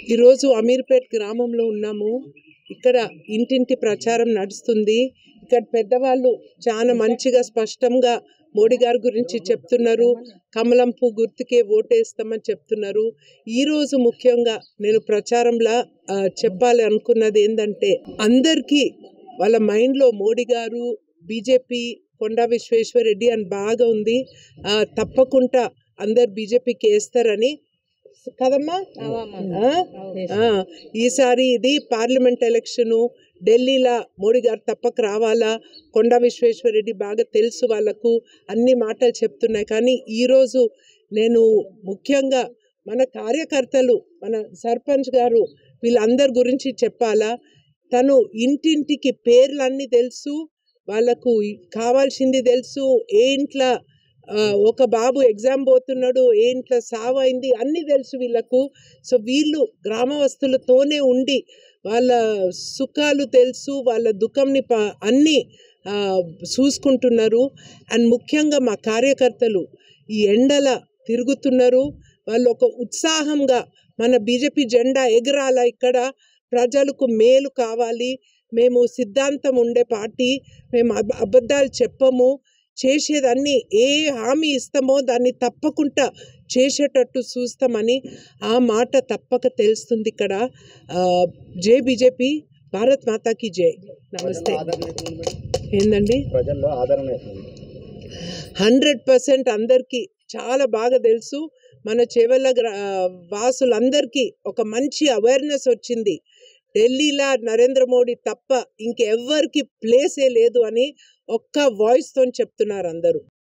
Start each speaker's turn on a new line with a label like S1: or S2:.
S1: ఈరోజు అమీర్పేట్ గ్రామంలో ఉన్నాము ఇక్కడ ఇంటింటి ప్రచారం నడుస్తుంది ఇక్కడ పెద్దవాళ్ళు చాలా మంచిగా స్పష్టంగా మోడీ గారి గురించి చెప్తున్నారు కమలం పువ్వు గుర్తుకే ఓటేస్తామని చెప్తున్నారు ఈరోజు ముఖ్యంగా నేను ప్రచారంలో ఆ, చెప్పాలి అనుకున్నది ఏంటంటే అందరికీ వాళ్ళ మైండ్లో మోడీ గారు బీజేపీ కొండా విశ్వేశ్వరరెడ్డి అని బాగా ఉంది ఆ, తప్పకుండా అందరు బీజేపీకి వేస్తారని కదమ్మా ఆ? ఆ, ఈసారి ఇది పార్లమెంట్ ఎలక్షను ఢిల్లీలో మోడీ గారు తప్పక రావాలా కొండా విశ్వేశ్వరరెడ్డి బాగా తెలుసు వాళ్ళకు అన్ని మాటలు చెప్తున్నాయి కానీ ఈరోజు నేను ముఖ్యంగా మన కార్యకర్తలు మన సర్పంచ్ గారు వీళ్ళందరి గురించి చెప్పాలా తను ఇంటింటికి పేర్లన్నీ తెలుసు వాళ్ళకు కావాల్సింది తెలుసు ఏ ఇంట్లో ఆ, ఒక బాబు ఎగ్జామ్ పోతున్నాడు ఏ ఇంట్లో సావు అయింది అన్నీ తెలుసు వీళ్ళకు సో వీళ్ళు గ్రామవస్తులతోనే ఉండి వాళ్ళ సుఖాలు తెలుసు వాళ్ళ దుఃఖంని ప అన్నీ ఆ, చూసుకుంటున్నారు అండ్ ముఖ్యంగా మా కార్యకర్తలు ఈ ఎండల తిరుగుతున్నారు వాళ్ళు ఒక ఉత్సాహంగా మన బీజేపీ జెండా ఎగరాల ఇక్కడ ప్రజలకు మేలు కావాలి మేము సిద్ధాంతం ఉండే పార్టీ మేము అబ- అబద్ధాలు చెప్పము చేసేదాన్ని ఏ హామీ ఇస్తామో దాన్ని తప్పకుండా చేసేటట్టు చూస్తామని ఆ మాట తప్పక తెలుస్తుంది ఇక్కడ ఆ, జై బీజేపీ భారత్ మాతాకి జై నమస్తే ఏందండి
S2: ప్రజల్లో ఆదరణ ఎట్లుంది
S1: హండ్రెడ్ పర్సెంట్ అందరికీ చాలా బాగా తెలుసు మన చెవెళ్ళ గ్రా వాసులందరికీ ఒక మంచి అవేర్నెస్ వచ్చింది ఢిల్లీలో నరేంద్ర మోడీ తప్ప ఇంకెవ్వరికి ప్లేసే లేదు అని ఒక్క వాయిస్తో చెప్తున్నారు అందరూ